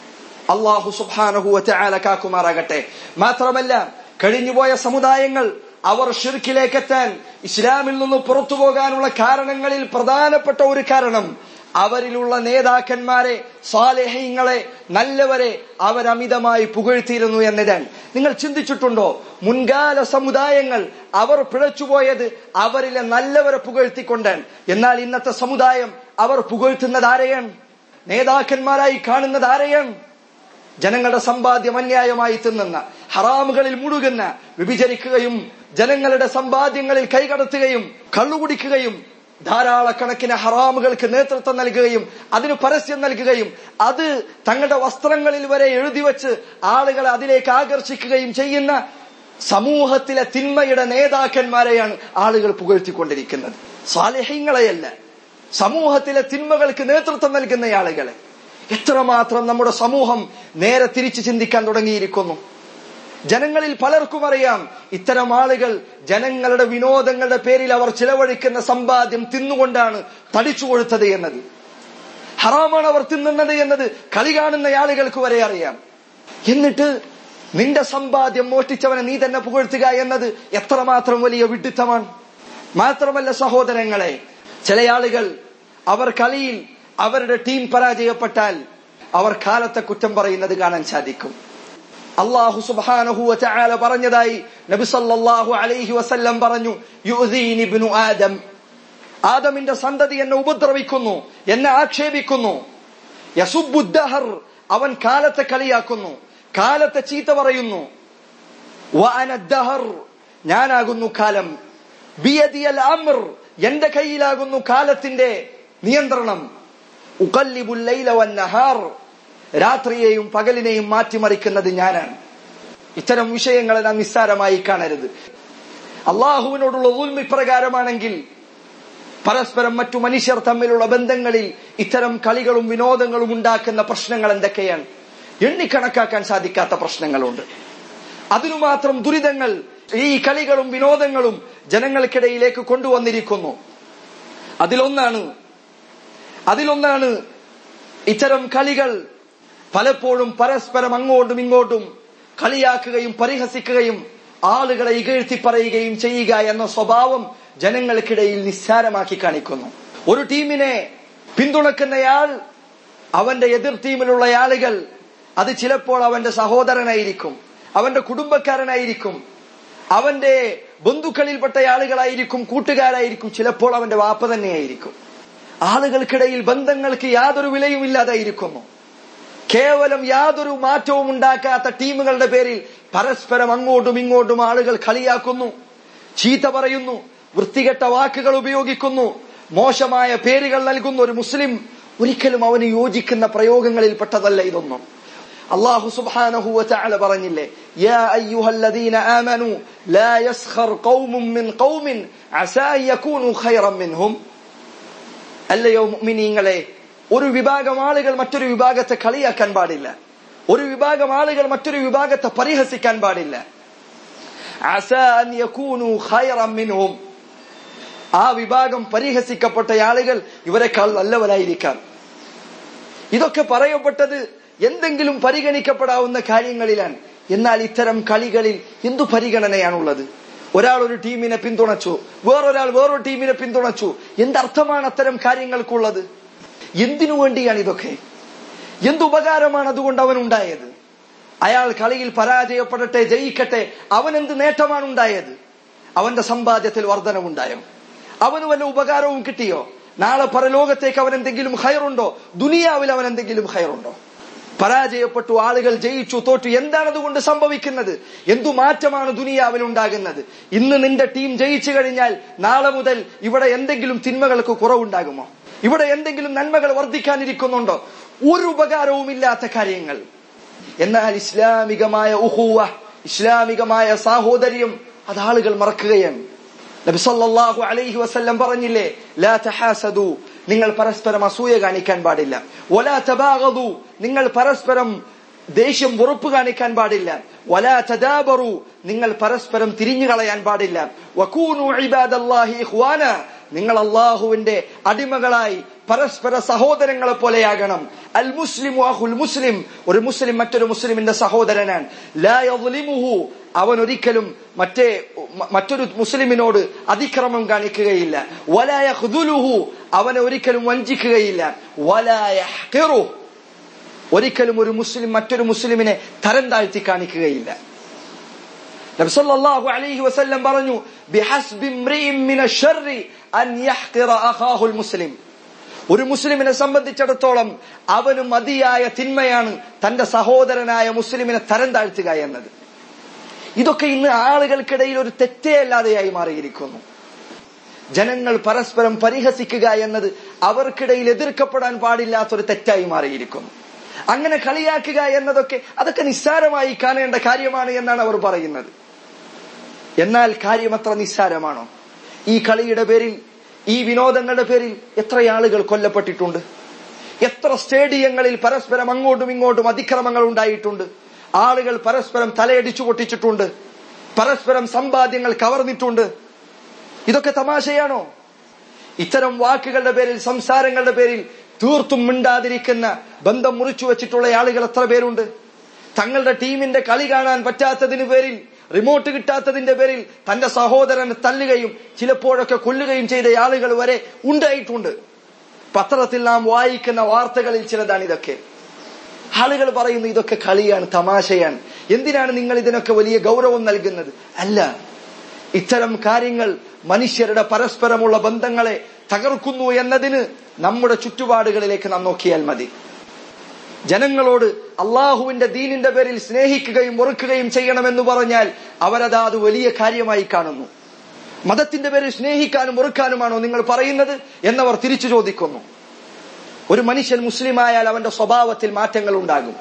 അള്ളാഹു സുബാനഹുവ ചാല കാക്കുമാറാകട്ടെ മാത്രമല്ല കഴിഞ്ഞുപോയ സമുദായങ്ങൾ അവർ ഷിർക്കിലേക്കെത്താൻ ഇസ്ലാമിൽ നിന്ന് പുറത്തു പോകാനുള്ള കാരണങ്ങളിൽ പ്രധാനപ്പെട്ട ഒരു കാരണം അവരിലുള്ള നേതാക്കന്മാരെ സ്വാലേഹ്യങ്ങളെ നല്ലവരെ അവരമിതമായി പുകഴ്ത്തിയിരുന്നു എന്നതാണ് നിങ്ങൾ ചിന്തിച്ചിട്ടുണ്ടോ മുൻകാല സമുദായങ്ങൾ അവർ പിഴച്ചുപോയത് അവരിലെ നല്ലവരെ പുകഴ്ത്തിക്കൊണ്ടാണ് എന്നാൽ ഇന്നത്തെ സമുദായം അവർ പുകഴ്ത്തുന്നത് ആരെയാണ് നേതാക്കന്മാരായി കാണുന്നത് ആരെയാണ് ജനങ്ങളുടെ സമ്പാദ്യം അന്യായമായി തിന്നുന്ന ഹറാമുകളിൽ മുഴുകുന്ന വിഭജിക്കുകയും ജനങ്ങളുടെ സമ്പാദ്യങ്ങളിൽ കൈകടത്തുകയും കള്ളുകുടിക്കുകയും ധാരാളക്കണക്കിന് ഹറാമുകൾക്ക് നേതൃത്വം നൽകുകയും അതിന് പരസ്യം നൽകുകയും അത് തങ്ങളുടെ വസ്ത്രങ്ങളിൽ വരെ എഴുതി വെച്ച് ആളുകളെ അതിലേക്ക് ആകർഷിക്കുകയും ചെയ്യുന്ന സമൂഹത്തിലെ തിന്മയുടെ നേതാക്കന്മാരെയാണ് ആളുകൾ പുകഴ്ത്തിക്കൊണ്ടിരിക്കുന്നത് സ്വാലഹ്യങ്ങളെയല്ല സമൂഹത്തിലെ തിന്മകൾക്ക് നേതൃത്വം നൽകുന്ന ആളുകളെ എത്രമാത്രം നമ്മുടെ സമൂഹം നേരെ തിരിച്ചു ചിന്തിക്കാൻ തുടങ്ങിയിരിക്കുന്നു ജനങ്ങളിൽ പലർക്കും അറിയാം ഇത്തരം ആളുകൾ ജനങ്ങളുടെ വിനോദങ്ങളുടെ പേരിൽ അവർ ചിലവഴിക്കുന്ന സമ്പാദ്യം തിന്നുകൊണ്ടാണ് തടിച്ചു കൊഴുത്തത് എന്നത് ഹറാമാണ് അവർ തിന്നുന്നത് എന്നത് കളി കാണുന്ന ആളുകൾക്ക് വരെ അറിയാം എന്നിട്ട് നിന്റെ സമ്പാദ്യം മോഷ്ടിച്ചവനെ നീ തന്നെ പുകഴ്ത്തുക എന്നത് എത്രമാത്രം വലിയ വിഡിത്തമാണ് മാത്രമല്ല സഹോദരങ്ങളെ ചില ആളുകൾ അവർ കളിയിൽ അവരുടെ ടീം പരാജയപ്പെട്ടാൽ അവർ കാലത്തെ കുറ്റം പറയുന്നത് കാണാൻ സാധിക്കും അള്ളാഹു സുബ്ഹാനഹു വതആല പറഞ്ഞതായി നബി സല്ലല്ലാഹു അലൈഹി വസല്ലം പറഞ്ഞു യുദീനി ഇബ്നു ആദം ആദമിന്റെ സന്തതി എന്നെ ഉപദ്രവിക്കുന്നു എന്നെ ആക്ഷേപിക്കുന്നു യസുബുദ്ദഹർ അവൻ കാലത്തെ കളിയാക്കുന്നു കാലത്തെ ചീത്ത പറയുന്നു വഅനദ്ദഹർ ഞാനാകുന്നു കാലം ബിയദിയൽ അംർ എന്റെ കയ്യിലാകുന്നു കാലത്തിന്റെ നിയന്ത്രണം ഉഖല്ലിബുൽ ലൈല വന്നഹാർ രാത്രിയെയും പകലിനെയും മാറ്റിമറിക്കുന്നത് ഞാനാണ് ഇത്തരം വിഷയങ്ങളെ നാം നിസ്സാരമായി കാണരുത് അള്ളാഹുവിനോടുള്ള ഉൽമ ഇപ്രകാരമാണെങ്കിൽ പരസ്പരം മറ്റു മനുഷ്യർ തമ്മിലുള്ള ബന്ധങ്ങളിൽ ഇത്തരം കളികളും വിനോദങ്ങളും ഉണ്ടാക്കുന്ന പ്രശ്നങ്ങൾ എന്തൊക്കെയാണ് എണ്ണിക്കണക്കാക്കാൻ സാധിക്കാത്ത പ്രശ്നങ്ങളുണ്ട് അതിനു മാത്രം ദുരിതങ്ങൾ ഈ കളികളും വിനോദങ്ങളും ജനങ്ങൾക്കിടയിലേക്ക് കൊണ്ടുവന്നിരിക്കുന്നു അതിലൊന്നാണ് അതിലൊന്നാണ് ഇത്തരം കളികൾ പലപ്പോഴും പരസ്പരം അങ്ങോട്ടും ഇങ്ങോട്ടും കളിയാക്കുകയും പരിഹസിക്കുകയും ആളുകളെ ഇകഴ്ത്തി പറയുകയും ചെയ്യുക എന്ന സ്വഭാവം ജനങ്ങൾക്കിടയിൽ നിസ്സാരമാക്കി കാണിക്കുന്നു ഒരു ടീമിനെ പിന്തുണക്കുന്നയാൾ അവന്റെ എതിർ ടീമിലുള്ള ആളുകൾ അത് ചിലപ്പോൾ അവന്റെ സഹോദരനായിരിക്കും അവന്റെ കുടുംബക്കാരനായിരിക്കും അവന്റെ ബന്ധുക്കളിൽപ്പെട്ട ആളുകളായിരിക്കും കൂട്ടുകാരായിരിക്കും ചിലപ്പോൾ അവന്റെ വാപ്പ തന്നെയായിരിക്കും ആളുകൾക്കിടയിൽ ബന്ധങ്ങൾക്ക് യാതൊരു വിലയും ഇല്ലാതായിരിക്കുന്നു കേവലം യാതൊരു മാറ്റവും ഉണ്ടാക്കാത്ത ടീമുകളുടെ പേരിൽ പരസ്പരം അങ്ങോട്ടും ഇങ്ങോട്ടും ആളുകൾ കളിയാക്കുന്നു ചീത്ത പറയുന്നു വൃത്തികെട്ട വാക്കുകൾ ഉപയോഗിക്കുന്നു മോശമായ പേരുകൾ നൽകുന്ന ഒരു മുസ്ലിം ഒരിക്കലും അവന് യോജിക്കുന്ന പ്രയോഗങ്ങളിൽ പെട്ടതല്ല ഇതൊന്നും അള്ളാഹു സുബ്ഹാനഹു വതആല പറഞ്ഞില്ലേ യാ അയ്യുഹല്ലദീന ആമനു ലാ യസ്ഖർ ഖൗമും മിൻ ഖൗമിൻ അസാ യകൂനു ഖൈറൻ മിൻഹും അല്ലയോ മുഅ്മിനീങ്ങളെ ഒരു വിഭാഗം ആളുകൾ മറ്റൊരു വിഭാഗത്തെ കളിയാക്കാൻ പാടില്ല ഒരു വിഭാഗം ആളുകൾ മറ്റൊരു വിഭാഗത്തെ പരിഹസിക്കാൻ പാടില്ല അസാ അൻ യകൂനു ഖൈറൻ മിൻഹും ആ വിഭാഗം പരിഹസിക്കപ്പെട്ട ആളുകൾ ഇവരെക്കാൾ നല്ലവരായിരിക്കാം ഇതൊക്കെ പറയപ്പെട്ടത് എന്തെങ്കിലും പരിഗണിക്കപ്പെടാവുന്ന കാര്യങ്ങളിലാണ് എന്നാൽ ഇത്തരം കളികളിൽ എന്തു പരിഗണനയാണുള്ളത് ഒരാൾ ഒരു ടീമിനെ പിന്തുണച്ചു വേറൊരാൾ വേറൊരു ടീമിനെ പിന്തുണച്ചു എന്തർത്ഥമാണ് അത്തരം കാര്യങ്ങൾക്കുള്ളത് എന്തിനു വേണ്ടിയാണ് ഇതൊക്കെ എന്തുപകാരമാണ് അതുകൊണ്ട് അവൻ ഉണ്ടായത് അയാൾ കളിയിൽ പരാജയപ്പെടട്ടെ ജയിക്കട്ടെ അവൻ എന്ത് നേട്ടമാണ് ഉണ്ടായത് അവന്റെ സമ്പാദ്യത്തിൽ വർധനവുണ്ടായോ അവന് വല്ല ഉപകാരവും കിട്ടിയോ നാളെ പരലോകത്തേക്ക് അവൻ എന്തെങ്കിലും ഹയറുണ്ടോ ദുനിയാവിൽ അവൻ എന്തെങ്കിലും ഹയറുണ്ടോ പരാജയപ്പെട്ടു ആളുകൾ ജയിച്ചു തോറ്റു എന്താണ് അതുകൊണ്ട് സംഭവിക്കുന്നത് എന്തു മാറ്റമാണ് ദുനിയാവിൽ ഉണ്ടാകുന്നത് ഇന്ന് നിന്റെ ടീം ജയിച്ചു കഴിഞ്ഞാൽ നാളെ മുതൽ ഇവിടെ എന്തെങ്കിലും തിന്മകൾക്ക് കുറവുണ്ടാകുമോ ഇവിടെ എന്തെങ്കിലും നന്മകൾ വർദ്ധിക്കാനിരിക്കുന്നുണ്ടോ ഒരു ഉപകാരവും ഇല്ലാത്ത കാര്യങ്ങൾ എന്നാൽ ഇസ്ലാമികമായ ഉഹൂവ ഇസ്ലാമികമായ സാഹോദര്യം അത് ആളുകൾ മറക്കുകയാണ് നബി സല്ലല്ലാഹു അലൈഹി വസല്ലം പറഞ്ഞില്ലേ ലാ തഹാസദു നിങ്ങൾ പരസ്പരം അസൂയ കാണിക്കാൻ പാടില്ല വലാ തബാഗദു നിങ്ങൾ പരസ്പരം ദേഷ്യം വെറുപ്പ് കാണിക്കാൻ പാടില്ല വലാ തദാബറു നിങ്ങൾ പരസ്പരം തിരിഞ്ഞു കളയാൻ പാടില്ല വകൂനു ഇബാദല്ലാഹി ഇഖ്വാന നിങ്ങൾ അള്ളാഹുവിന്റെ അടിമകളായി പരസ്പര സഹോദരങ്ങളെ പോലെയാകണം അൽ മുസ്ലിം അഹുൽ മുസ്ലിം ഒരു മുസ്ലിം മറ്റൊരു മുസ്ലിമിന്റെ സഹോദരനാണ് ലാ യദ്ലിമുഹു അവൻ ഒരിക്കലും മറ്റേ മ- മറ്റൊരു മുസ്ലിമിനോട് അതിക്രമം കാണിക്കുകയില്ല വലാ യഖ്ദുലുഹു അവനെ ഒരിക്കലും വഞ്ചിക്കുകയില്ല വലാ യഹ്ഖിറുഹു ഒരിക്കലും ഒരു മുസ്ലിം മറ്റൊരു മുസ്ലിമിനെ തരം താഴ്ത്തി കാണിക്കുകയില്ല നബി സല്ലല്ലാഹു അലൈഹി വസല്ലം പറഞ്ഞു ബിഹസ്ബി ഇംറിഇൻ മിന ശർരി അൻ യഹ്ഖിറ അഖാഹുൽ മുസ്ലിം ഒരു മുസ്ലിമിനെ സംബന്ധിച്ചിടത്തോളം അവന് മതിയായ തിന്മയാണ് തന്റെ സഹോദരനായ മുസ്ലിമിനെ തരം താഴ്ത്തുക എന്നത് ഇതൊക്കെ ഇന്ന് ആളുകൾക്കിടയിൽ ഒരു തെറ്റേ അല്ലാതെയായി മാറിയിരിക്കുന്നു ജനങ്ങൾ പരസ്പരം പരിഹസിക്കുക എന്നത് അവർക്കിടയിൽ എതിർക്കപ്പെടാൻ പാടില്ലാത്തൊരു തെറ്റായി മാറിയിരിക്കുന്നു അങ്ങനെ കളിയാക്കുക എന്നതൊക്കെ അതൊക്കെ നിസ്സാരമായി കാണേണ്ട കാര്യമാണ് എന്നാണ് അവർ പറയുന്നത് എന്നാൽ കാര്യം അത്ര നിസ്സാരമാണോ ഈ കളിയുടെ പേരിൽ ഈ വിനോദങ്ങളുടെ പേരിൽ എത്ര ആളുകൾ കൊല്ലപ്പെട്ടിട്ടുണ്ട് എത്ര സ്റ്റേഡിയങ്ങളിൽ പരസ്പരം അങ്ങോട്ടും ഇങ്ങോട്ടും അതിക്രമങ്ങൾ ഉണ്ടായിട്ടുണ്ട് ആളുകൾ പരസ്പരം തലയടിച്ചു പൊട്ടിച്ചിട്ടുണ്ട് പരസ്പരം സമ്പാദ്യങ്ങൾ കവർന്നിട്ടുണ്ട് ഇതൊക്കെ തമാശയാണോ ഇത്തരം വാക്കുകളുടെ പേരിൽ സംസാരങ്ങളുടെ പേരിൽ തീർത്തും മിണ്ടാതിരിക്കുന്ന ബന്ധം മുറിച്ചു വെച്ചിട്ടുള്ള ആളുകൾ എത്ര പേരുണ്ട് തങ്ങളുടെ ടീമിന്റെ കളി കാണാൻ പറ്റാത്തതിന് പേരിൽ റിമോട്ട് കിട്ടാത്തതിന്റെ പേരിൽ തന്റെ സഹോദരനെ തല്ലുകയും ചിലപ്പോഴൊക്കെ കൊല്ലുകയും ചെയ്ത ആളുകൾ വരെ ഉണ്ടായിട്ടുണ്ട് പത്രത്തിൽ നാം വായിക്കുന്ന വാർത്തകളിൽ ചിലതാണ് ഇതൊക്കെ ആളുകൾ പറയുന്നു ഇതൊക്കെ കളിയാണ് തമാശയാണ് എന്തിനാണ് നിങ്ങൾ ഇതിനൊക്കെ വലിയ ഗൗരവം നൽകുന്നത് അല്ല ഇത്തരം കാര്യങ്ങൾ മനുഷ്യരുടെ പരസ്പരമുള്ള ബന്ധങ്ങളെ തകർക്കുന്നു എന്നതിന് നമ്മുടെ ചുറ്റുപാടുകളിലേക്ക് നാം നോക്കിയാൽ മതി ജനങ്ങളോട് അള്ളാഹുവിന്റെ ദീനിന്റെ പേരിൽ സ്നേഹിക്കുകയും വെറുക്കുകയും ചെയ്യണമെന്ന് പറഞ്ഞാൽ അവരത് അത് വലിയ കാര്യമായി കാണുന്നു മതത്തിന്റെ പേരിൽ സ്നേഹിക്കാനും വെറുക്കാനുമാണോ നിങ്ങൾ പറയുന്നത് എന്നവർ തിരിച്ചു ചോദിക്കുന്നു ഒരു മനുഷ്യൻ മുസ്ലിമായാൽ അവന്റെ സ്വഭാവത്തിൽ മാറ്റങ്ങൾ ഉണ്ടാകും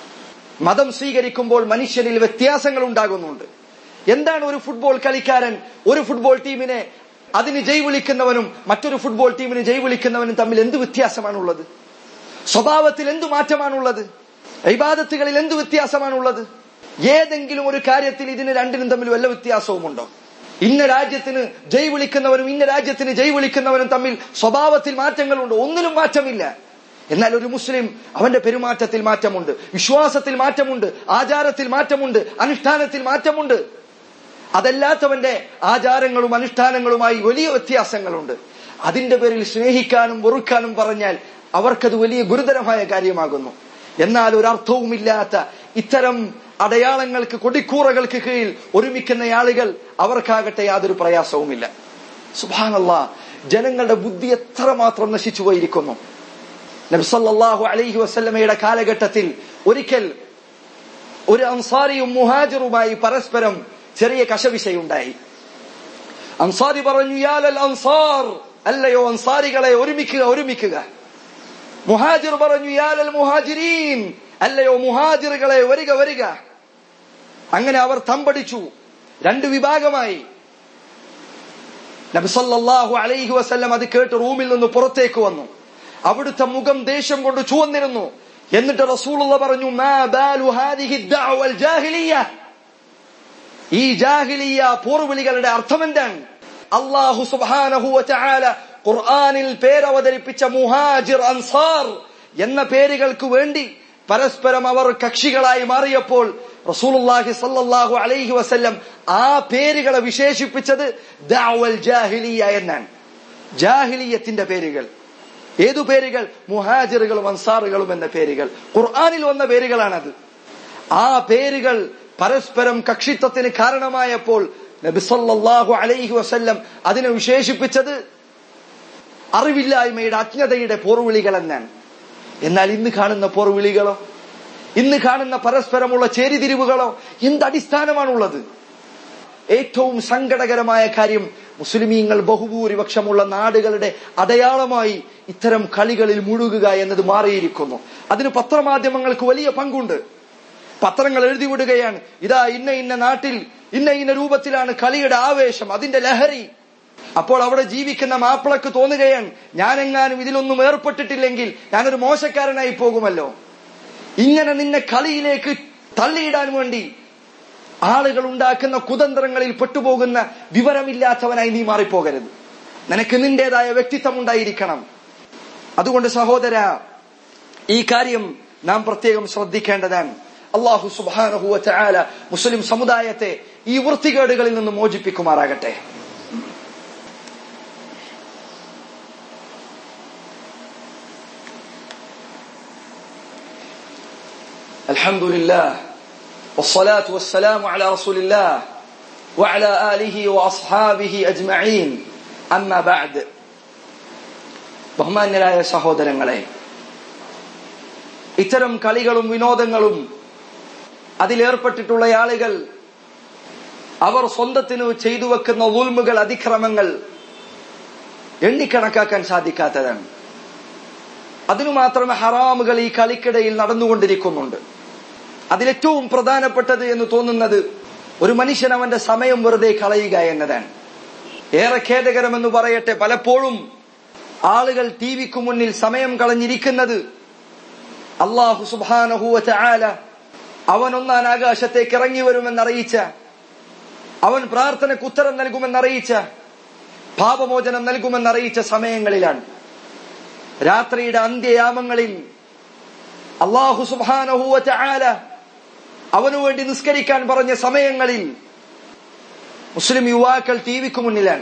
മതം സ്വീകരിക്കുമ്പോൾ മനുഷ്യനിൽ വ്യത്യാസങ്ങൾ ഉണ്ടാകുന്നുണ്ട് എന്താണ് ഒരു ഫുട്ബോൾ കളിക്കാരൻ ഒരു ഫുട്ബോൾ ടീമിനെ അതിന് ജയ് വിളിക്കുന്നവനും മറ്റൊരു ഫുട്ബോൾ ടീമിന് ജയ് വിളിക്കുന്നവനും തമ്മിൽ എന്ത് വ്യത്യാസമാണുള്ളത് സ്വഭാവത്തിൽ എന്ത് മാറ്റമാണുള്ളത് ഇബാദത്തുകളിൽ എന്ത് വ്യത്യാസമാണുള്ളത് ഏതെങ്കിലും ഒരു കാര്യത്തിൽ ഇതിന് രണ്ടിനും തമ്മിൽ വല്ല വ്യത്യാസവുമുണ്ടോ ഇന്ന രാജ്യത്തിന് ജയ് വിളിക്കുന്നവനും ഇന്ന രാജ്യത്തിന് ജയ് വിളിക്കുന്നവനും തമ്മിൽ സ്വഭാവത്തിൽ മാറ്റങ്ങളുണ്ട് ഒന്നിലും മാറ്റമില്ല എന്നാൽ ഒരു മുസ്ലിം അവന്റെ പെരുമാറ്റത്തിൽ മാറ്റമുണ്ട് വിശ്വാസത്തിൽ മാറ്റമുണ്ട് ആചാരത്തിൽ മാറ്റമുണ്ട് അനുഷ്ഠാനത്തിൽ മാറ്റമുണ്ട് അതല്ലാത്തവന്റെ ആചാരങ്ങളും അനുഷ്ഠാനങ്ങളുമായി വലിയ വ്യത്യാസങ്ങളുണ്ട് അതിന്റെ പേരിൽ സ്നേഹിക്കാനും വെറുക്കാനും പറഞ്ഞാൽ അവർക്കത് വലിയ ഗുരുതരമായ കാര്യമാകുന്നു എന്നാൽ ഒരർത്ഥവുമില്ലാത്ത ഇത്തരം അടയാളങ്ങൾക്ക് കൊടിക്കൂറകൾക്ക് കീഴിൽ ഒരുമിക്കുന്ന ആളുകൾ അവർക്കാകട്ടെ യാതൊരു പ്രയാസവുമില്ല സുഭാനല്ല ജനങ്ങളുടെ ബുദ്ധി എത്രമാത്രം നശിച്ചു പോയിരിക്കുന്നു നബ്സല്ലാഹു അലൈഹി വസല്ലമയുടെ കാലഘട്ടത്തിൽ ഒരിക്കൽ ഒരു അൻസാരിയും മുഹാജിറുമായി പരസ്പരം ചെറിയ കശവിശയുണ്ടായി അൻസാരി പറഞ്ഞു യാലൽ അൻസാർ അല്ലയോ അൻസാരികളെ ഒരുമിക്കുക ഒരുമിക്കുക മുഹാജിർ പറഞ്ഞു യാലൽ മുഹാജിരീൻ അല്ലയോ മുഹാജിറുകളെ വരിക വരിക അങ്ങനെ അവർ തമ്പടിച്ചു രണ്ട് വിഭാഗമായി നബിസല്ലാഹു അലൈഹി വസല്ലം അത് കേട്ട് റൂമിൽ നിന്ന് പുറത്തേക്ക് വന്നു അവിടുത്തെ മുഖം ദേഷ്യം കൊണ്ട് ചുവന്നിരുന്നു എന്നിട്ട് റസൂലുള്ള പറഞ്ഞു മാ ബാലു ഹാദിഹി ദഅവൽ ജാഹിലിയ്യ ഈ ജാഹിലിയ പൂർവിളികളുടെ അർത്ഥം എന്താണ് അള്ളാഹു സുബ്ഹാനഹു വതആല ഖുർആനിൽ പേരവതരിപ്പിച്ച മുഹാജിർ അൻസാർ എന്ന പേരുകൾക്ക് വേണ്ടി പരസ്പരം അവർ കക്ഷികളായി മാറിയപ്പോൾ റസൂലുള്ളാഹി സല്ലല്ലാഹു അലൈഹി വസല്ലം ആ പേരുകളെ വിശേഷിപ്പിച്ചത് ദഅവൽ ജാഹിലിയ എന്നാണ് ജാഹിലിയത്തിന്റെ പേരുകൾ ഏതു പേരുകൾ മുഹാജിറുകളും അൻസാറുകളും എന്ന പേരുകൾ ഖുർആനിൽ വന്ന പേരുകളാണത് ആ പേരുകൾ പരസ്പരം കക്ഷിത്വത്തിന് കാരണമായപ്പോൾ നബി സല്ലല്ലാഹു അലൈഹി വസല്ലം അതിനെ വിശേഷിപ്പിച്ചത് അറിവില്ലായ്മയുടെ അജ്ഞതയുടെ പോർവിളികൾ എന്നാണ് എന്നാൽ ഇന്ന് കാണുന്ന പോർവിളികളോ ഇന്ന് കാണുന്ന പരസ്പരമുള്ള ചേരിതിരിവുകളോ എന്ത് അടിസ്ഥാനമാണുള്ളത് ഏറ്റവും സങ്കടകരമായ കാര്യം മുസ്ലിമീങ്ങൾ ബഹുഭൂരിപക്ഷമുള്ള നാടുകളുടെ അടയാളമായി ഇത്തരം കളികളിൽ മുഴുകുക എന്നത് മാറിയിരിക്കുന്നു അതിന് പത്രമാധ്യമങ്ങൾക്ക് വലിയ പങ്കുണ്ട് പത്രങ്ങൾ എഴുതി വിടുകയാണ് ഇതാ ഇന്ന ഇന്ന നാട്ടിൽ ഇന്ന ഇന്ന രൂപത്തിലാണ് കളിയുടെ ആവേശം അതിന്റെ ലഹരി അപ്പോൾ അവിടെ ജീവിക്കുന്ന മാപ്പിളക്ക് തോന്നുകയാണ് ഞാനെങ്ങാനും ഇതിലൊന്നും ഏർപ്പെട്ടിട്ടില്ലെങ്കിൽ ഞാനൊരു മോശക്കാരനായി പോകുമല്ലോ ഇങ്ങനെ നിന്നെ കളിയിലേക്ക് തള്ളിയിടാൻ വേണ്ടി ആളുകൾ ഉണ്ടാക്കുന്ന കുതന്ത്രങ്ങളിൽ പെട്ടുപോകുന്ന വിവരമില്ലാത്തവനായി നീ മാറിപ്പോകരുത് നിനക്ക് നിന്റേതായ വ്യക്തിത്വം ഉണ്ടായിരിക്കണം അതുകൊണ്ട് സഹോദര ഈ കാര്യം നാം പ്രത്യേകം ശ്രദ്ധിക്കേണ്ടതാണ് അള്ളാഹു സുബാനഹുവ ചായാല മുസ്ലിം സമുദായത്തെ ഈ വൃത്തികേടുകളിൽ നിന്ന് മോചിപ്പിക്കുമാറാകട്ടെ الحمد لله والصلاة والسلام على رسول الله وعلى آله وأصحابه أجمعين أما بعد ബഹുമാന്യരായ സഹോദരങ്ങളെ ഇത്തരം കളികളും വിനോദങ്ങളും അതിലേർപ്പെട്ടിട്ടുള്ള ആളുകൾ അവർ സ്വന്തത്തിന് ചെയ്തു വെക്കുന്ന ഉൽമുകൾ അതിക്രമങ്ങൾ എണ്ണിക്കണക്കാക്കാൻ സാധിക്കാത്തതാണ് അതിനു മാത്രമേ ഹറാമുകൾ ഈ കളിക്കിടയിൽ നടന്നുകൊണ്ടിരിക്കുന്നുണ്ട് അതിലേറ്റവും പ്രധാനപ്പെട്ടത് എന്ന് തോന്നുന്നത് ഒരു മനുഷ്യൻ അവന്റെ സമയം വെറുതെ കളയുക എന്നതാണ് ഏറെ ഖേദകരമെന്ന് പറയട്ടെ പലപ്പോഴും ആളുകൾ ടി വിക്ക് മുന്നിൽ സമയം കളഞ്ഞിരിക്കുന്നത് അള്ളാഹു സുബാനഹുവ ആല അവൻ ഒന്നാൻ ആകാശത്തേക്ക് ഇറങ്ങി വരുമെന്നറിയിച്ച അവൻ പ്രാർത്ഥനയ്ക്ക് ഉത്തരം നൽകുമെന്നറിയിച്ച പാപമോചനം നൽകുമെന്നറിയിച്ച സമയങ്ങളിലാണ് രാത്രിയുടെ അന്ത്യയാമങ്ങളിൽ അള്ളാഹു സുബാനഹുവ ആല അവനു വേണ്ടി നിസ്കരിക്കാൻ പറഞ്ഞ സമയങ്ങളിൽ മുസ്ലിം യുവാക്കൾ ടി വിക്ക് മുന്നിലാണ്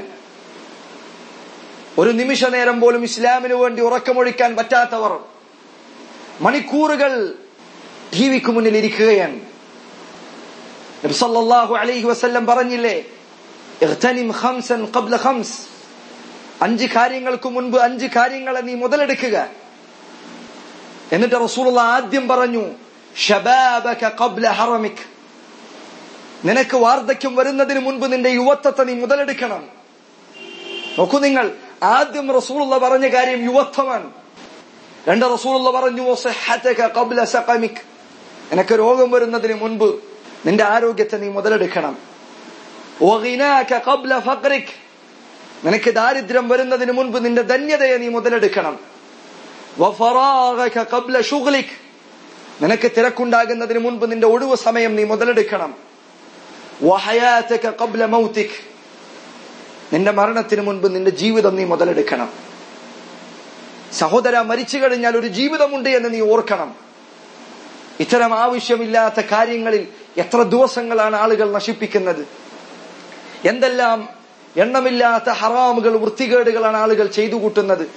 ഒരു നിമിഷ നേരം പോലും ഇസ്ലാമിന് വേണ്ടി ഉറക്കമൊഴിക്കാൻ പറ്റാത്തവർ മണിക്കൂറുകൾ ടി വിക്ക് മുന്നിൽ ഇരിക്കുകയാണ് നബ്സല്ലാഹു അലൈഹി വസല്ലം പറഞ്ഞില്ലേ ഇഗ്തനിം ഖംസൻ ഖബ്ല ഖംസ് അഞ്ച് കാര്യങ്ങൾക്ക് മുൻപ് അഞ്ച് കാര്യങ്ങളെ നീ മുതലെടുക്കുക എന്നിട്ട് റസൂലുള്ള ആദ്യം പറഞ്ഞു ഷബാബക ഖബ്ല ഹറമിക് നിനക്ക് വാർദ്ധക്യം വരുന്നതിന് മുൻപ് നിന്റെ യുവത്വത്തെ നീ മുതലെടുക്കണം നോക്കൂ നിങ്ങൾ ആദ്യം റസൂലുള്ള പറഞ്ഞ കാര്യം യുവത്വമാണ് രണ്ട് റസൂലുള്ള പറഞ്ഞു ഖബ്ല സഖമിക് നിനക്ക് രോഗം വരുന്നതിന് മുൻപ് നിന്റെ ആരോഗ്യത്തെ നീ മുതലെടുക്കണം ഖബ്ല ഫഖ്രിക് നിനക്ക് ദാരിദ്ര്യം വരുന്നതിന് മുൻപ് നിന്റെ ധന്യതയെ നീ മുതലെടുക്കണം ഖബ്ല ഷുഗ്ലിക് നിനക്ക് തിരക്കുണ്ടാകുന്നതിന് മുൻപ് നിന്റെ ഒഴിവ് സമയം നീ മുതലെടുക്കണം ഖബ്ല മൗതിക് നിന്റെ മരണത്തിന് മുൻപ് നിന്റെ ജീവിതം നീ മുതലെടുക്കണം സഹോദര മരിച്ചു കഴിഞ്ഞാൽ ഒരു ജീവിതമുണ്ട് എന്ന് നീ ഓർക്കണം ഇത്തരം ആവശ്യമില്ലാത്ത കാര്യങ്ങളിൽ എത്ര ദിവസങ്ങളാണ് ആളുകൾ നശിപ്പിക്കുന്നത് എന്തെല്ലാം എണ്ണമില്ലാത്ത ഹറാമുകൾ വൃത്തികേടുകളാണ് ആളുകൾ ചെയ്തു കൂട്ടുന്നത്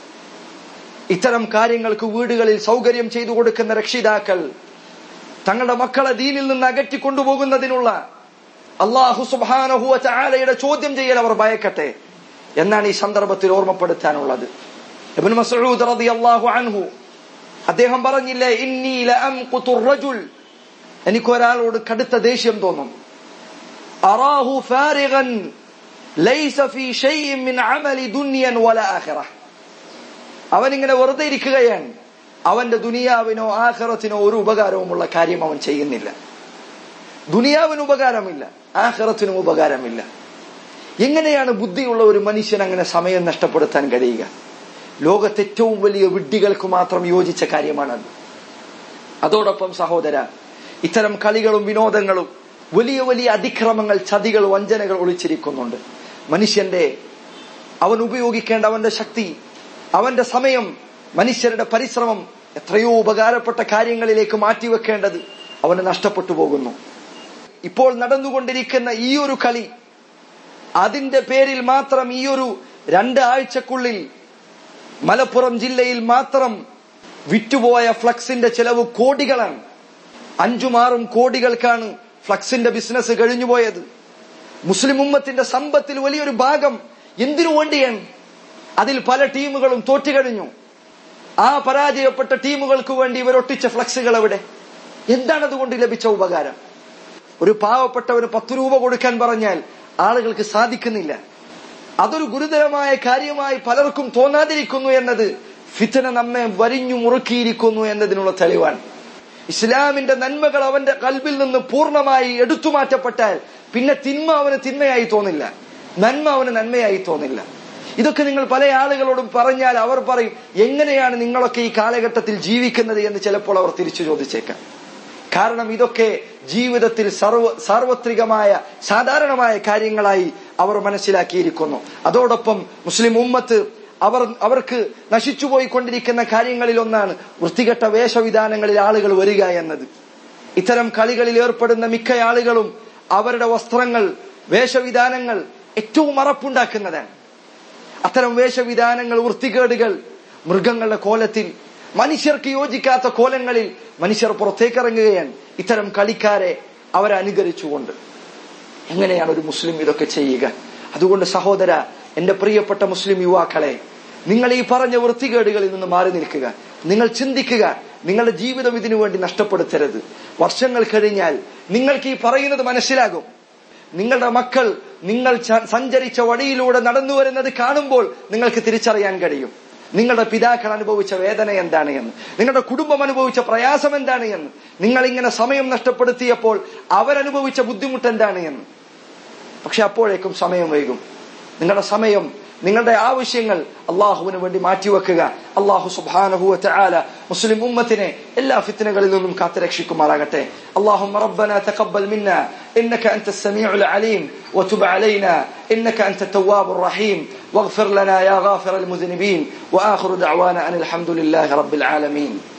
ഇത്തരം കാര്യങ്ങൾക്ക് വീടുകളിൽ സൗകര്യം ചെയ്തു കൊടുക്കുന്ന രക്ഷിതാക്കൾ തങ്ങളുടെ മക്കളെ ദീനിൽ നിന്ന് അകറ്റി കൊണ്ടുപോകുന്നതിനുള്ള അള്ളാഹു സുബാനഹുവ ചാലയുടെ ചോദ്യം ചെയ്യൽ അവർ ഭയക്കട്ടെ എന്നാണ് ഈ സന്ദർഭത്തിൽ ഓർമ്മപ്പെടുത്താനുള്ളത് ഇബ്നു മസ്ഊദ് റളിയല്ലാഹു അൻഹു അദ്ദേഹം പറഞ്ഞില്ലേ ഇന്നി ലഅംഖുതു റജുൽ എനിക്ക് ഒരാളോട് കടുത്ത ദേഷ്യം തോന്നും അറാഹു ഫാരിഗൻ ലൈസ ഫീ ഷൈഇൻ മിൻ അമലി ദുനിയൻ വല ആഖിറ അവൻ ഇങ്ങനെ വെറുതെ ഇരിക്കുകയാണ് അവന്റെ ദുനിയാവിനോ ആഖിറത്തിനോ ഒരു ഉപകാരവുമുള്ള കാര്യം അവൻ ചെയ്യുന്നില്ല ദുനിയാവിന് ഉപകാരമില്ല ആഖിറത്തിനും ഉപകാരമില്ല എങ്ങനെയാണ് ബുദ്ധിയുള്ള ഒരു മനുഷ്യൻ അങ്ങനെ സമയം നഷ്ടപ്പെടുത്താൻ കഴിയുക ലോകത്തെ ഏറ്റവും വലിയ വിഡ്ഢികൾക്ക് മാത്രം യോജിച്ച കാര്യമാണത് അതോടൊപ്പം സഹോദര ഇത്തരം കളികളും വിനോദങ്ങളും വലിയ വലിയ അതിക്രമങ്ങൾ ചതികൾ വഞ്ചനകൾ ഒളിച്ചിരിക്കുന്നുണ്ട് മനുഷ്യന്റെ അവൻ ഉപയോഗിക്കേണ്ട അവന്റെ ശക്തി അവന്റെ സമയം മനുഷ്യരുടെ പരിശ്രമം എത്രയോ ഉപകാരപ്പെട്ട കാര്യങ്ങളിലേക്ക് മാറ്റിവെക്കേണ്ടത് അവന് നഷ്ടപ്പെട്ടു പോകുന്നു ഇപ്പോൾ നടന്നുകൊണ്ടിരിക്കുന്ന ഈ ഒരു കളി അതിന്റെ പേരിൽ മാത്രം ഈ ഒരു രണ്ടാഴ്ചക്കുള്ളിൽ മലപ്പുറം ജില്ലയിൽ മാത്രം വിറ്റുപോയ ഫ്ലക്സിന്റെ ചെലവ് കോടികളാണ് അഞ്ചുമാറും കോടികൾക്കാണ് ഫ്ലക്സിന്റെ ബിസിനസ് കഴിഞ്ഞുപോയത് മുസ്ലിം ഉമ്മത്തിന്റെ സമ്പത്തിൽ വലിയൊരു ഭാഗം എന്തിനു വേണ്ടിയാണ് അതിൽ പല ടീമുകളും തോറ്റുകഴിഞ്ഞു ആ പരാജയപ്പെട്ട ടീമുകൾക്ക് വേണ്ടി ഇവരൊട്ടിച്ച ഫ്ലക്സുകൾ എവിടെ എന്താണ് അതുകൊണ്ട് ലഭിച്ച ഉപകാരം ഒരു പാവപ്പെട്ടവന് പത്ത് രൂപ കൊടുക്കാൻ പറഞ്ഞാൽ ആളുകൾക്ക് സാധിക്കുന്നില്ല അതൊരു ഗുരുതരമായ കാര്യമായി പലർക്കും തോന്നാതിരിക്കുന്നു എന്നത് ഫിത്തന നമ്മെ വരിഞ്ഞു മുറുക്കിയിരിക്കുന്നു എന്നതിനുള്ള തെളിവാണ് ഇസ്ലാമിന്റെ നന്മകൾ അവന്റെ കൽബിൽ നിന്ന് പൂർണ്ണമായി എടുത്തു മാറ്റപ്പെട്ടാൽ പിന്നെ തിന്മ അവന് തിന്മയായി തോന്നില്ല നന്മ അവന് നന്മയായി തോന്നില്ല ഇതൊക്കെ നിങ്ങൾ പല ആളുകളോടും പറഞ്ഞാൽ അവർ പറയും എങ്ങനെയാണ് നിങ്ങളൊക്കെ ഈ കാലഘട്ടത്തിൽ ജീവിക്കുന്നത് എന്ന് ചിലപ്പോൾ അവർ തിരിച്ചു ചോദിച്ചേക്കാം കാരണം ഇതൊക്കെ ജീവിതത്തിൽ സർവ സാർവത്രികമായ സാധാരണമായ കാര്യങ്ങളായി അവർ മനസ്സിലാക്കിയിരിക്കുന്നു അതോടൊപ്പം മുസ്ലിം ഉമ്മത്ത് അവർ അവർക്ക് നശിച്ചുപോയിക്കൊണ്ടിരിക്കുന്ന കാര്യങ്ങളിൽ ഒന്നാണ് വൃത്തികെട്ട വേഷവിധാനങ്ങളിൽ ആളുകൾ വരിക എന്നത് ഇത്തരം കളികളിൽ ഏർപ്പെടുന്ന മിക്ക ആളുകളും അവരുടെ വസ്ത്രങ്ങൾ വേഷവിധാനങ്ങൾ ഏറ്റവും മറപ്പുണ്ടാക്കുന്നതാണ് അത്തരം വേഷവിധാനങ്ങൾ വൃത്തികേടുകൾ മൃഗങ്ങളുടെ കോലത്തിൽ മനുഷ്യർക്ക് യോജിക്കാത്ത കോലങ്ങളിൽ മനുഷ്യർ പുറത്തേക്കിറങ്ങുകയാണ് ഇത്തരം കളിക്കാരെ അവരെ അനുകരിച്ചുകൊണ്ട് എങ്ങനെയാണ് ഒരു മുസ്ലിം ഇതൊക്കെ ചെയ്യുക അതുകൊണ്ട് സഹോദര എന്റെ പ്രിയപ്പെട്ട മുസ്ലിം യുവാക്കളെ നിങ്ങൾ ഈ പറഞ്ഞ വൃത്തികേടുകളിൽ നിന്ന് മാറി നിൽക്കുക നിങ്ങൾ ചിന്തിക്കുക നിങ്ങളുടെ ജീവിതം ഇതിനു വേണ്ടി നഷ്ടപ്പെടുത്തരുത് വർഷങ്ങൾ കഴിഞ്ഞാൽ നിങ്ങൾക്ക് ഈ പറയുന്നത് മനസ്സിലാകും നിങ്ങളുടെ മക്കൾ നിങ്ങൾ ച- സഞ്ചരിച്ച വഴിയിലൂടെ നടന്നു വരുന്നത് കാണുമ്പോൾ നിങ്ങൾക്ക് തിരിച്ചറിയാൻ കഴിയും നിങ്ങളുടെ പിതാക്കൾ അനുഭവിച്ച വേദന എന്താണ് എന്ന് നിങ്ങളുടെ കുടുംബം അനുഭവിച്ച പ്രയാസം എന്താണ് എന്ന് നിങ്ങൾ ഇങ്ങനെ സമയം നഷ്ടപ്പെടുത്തിയപ്പോൾ അവരനുഭവിച്ച ബുദ്ധിമുട്ട് എന്താണ് എന്ന് പക്ഷെ അപ്പോഴേക്കും സമയം വൈകും നിങ്ങളുടെ സമയം നിങ്ങളുടെ ആവശ്യങ്ങൾ അള്ളാഹുവിന് വേണ്ടി മാറ്റിവെക്കുക അള്ളാഹു സുബാനഹുവ ചാല മുസ്ലിം ഉമ്മത്തിനെ എല്ലാ ഫിത്തനകളിൽ നിന്നും കാത്തുരക്ഷിക്കുമാറാകട്ടെ اللهم ربنا تقبل منا انك انت السميع العليم وتب علينا انك انت التواب الرحيم واغفر لنا يا غافر المذنبين واخر دعوانا ان الحمد لله رب العالمين